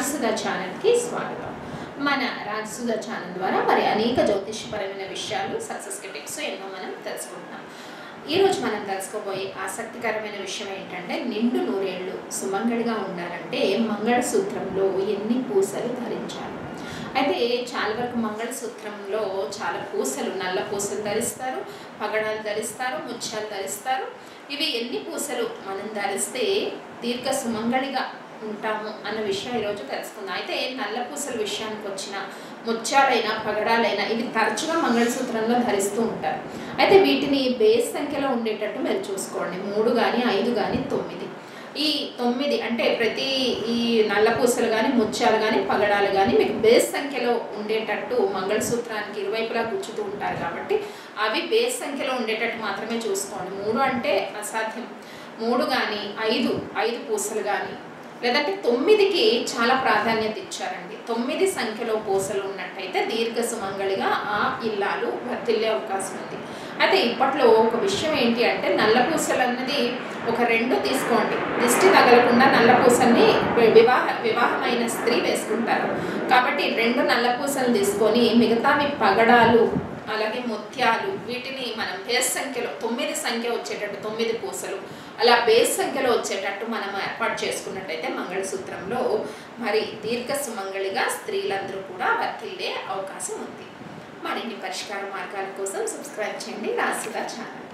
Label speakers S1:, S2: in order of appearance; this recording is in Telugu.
S1: రాజసుధ ఛానల్కి స్వాగతం మన రాజసుధ ఛానల్ ద్వారా మరి అనేక జ్యోతిష్యపరమైన విషయాలు సక్సెస్కి టిప్స్ ఎన్నో మనం తెలుసుకుంటున్నాం ఈరోజు మనం తెలుసుకోబోయే ఆసక్తికరమైన విషయం ఏంటంటే నిండు నూరేళ్ళు సుమంగడిగా ఉండాలంటే మంగళసూత్రంలో ఎన్ని పూసలు ధరించాలి అయితే చాలా వరకు మంగళసూత్రంలో చాలా పూసలు నల్ల పూసలు ధరిస్తారు పగడాలు ధరిస్తారు ముత్యాలు ధరిస్తారు ఇవి ఎన్ని పూసలు మనం ధరిస్తే దీర్ఘ సుమంగళిగా ఉంటాము అన్న విషయం ఈరోజు తెలుసుకుందాం అయితే నల్ల పూసల విషయానికి వచ్చిన ముత్యాలైనా పగడాలైనా ఇవి తరచుగా మంగళసూత్రంలో ధరిస్తూ ఉంటారు అయితే వీటిని బేస్ సంఖ్యలో ఉండేటట్టు మీరు చూసుకోండి మూడు కానీ ఐదు కానీ తొమ్మిది ఈ తొమ్మిది అంటే ప్రతి ఈ నల్ల పూసలు కానీ ముత్యాలు కానీ పగడాలు కానీ మీకు బేస్ సంఖ్యలో ఉండేటట్టు మంగళసూత్రానికి ఇరువైపులా గుచ్చుతూ ఉంటారు కాబట్టి అవి బేస్ సంఖ్యలో ఉండేటట్టు మాత్రమే చూసుకోండి మూడు అంటే అసాధ్యం మూడు కానీ ఐదు ఐదు పూసలు కానీ లేదంటే తొమ్మిదికి చాలా ప్రాధాన్యత ఇచ్చారండి తొమ్మిది సంఖ్యలో పూసలు ఉన్నట్టయితే దీర్ఘ సుమంగళిగా ఆ ఇల్లాలు వర్తిల్లే అవకాశం ఉంది అయితే ఇప్పట్లో ఒక విషయం ఏంటి అంటే నల్ల పూసలు అన్నది ఒక రెండు తీసుకోండి దిష్టి తగలకుండా నల్ల పూసల్ని వివాహ వివాహమైన స్త్రీ వేసుకుంటారు కాబట్టి రెండు నల్ల పూసలు తీసుకొని మిగతావి పగడాలు అలాగే ముత్యాలు వీటిని మనం బేస్ సంఖ్యలో తొమ్మిది సంఖ్య వచ్చేటట్టు తొమ్మిది పూసలు అలా బేస్ సంఖ్యలో వచ్చేటట్టు మనం ఏర్పాటు చేసుకున్నట్టయితే మంగళసూత్రంలో మరి దీర్ఘ సుమంగళిగా స్త్రీలందరూ కూడా వర్తిల్లే అవకాశం ఉంది మరిన్ని పరిష్కార మార్గాల కోసం సబ్స్క్రైబ్ చేయండి రాసుగా ఛానల్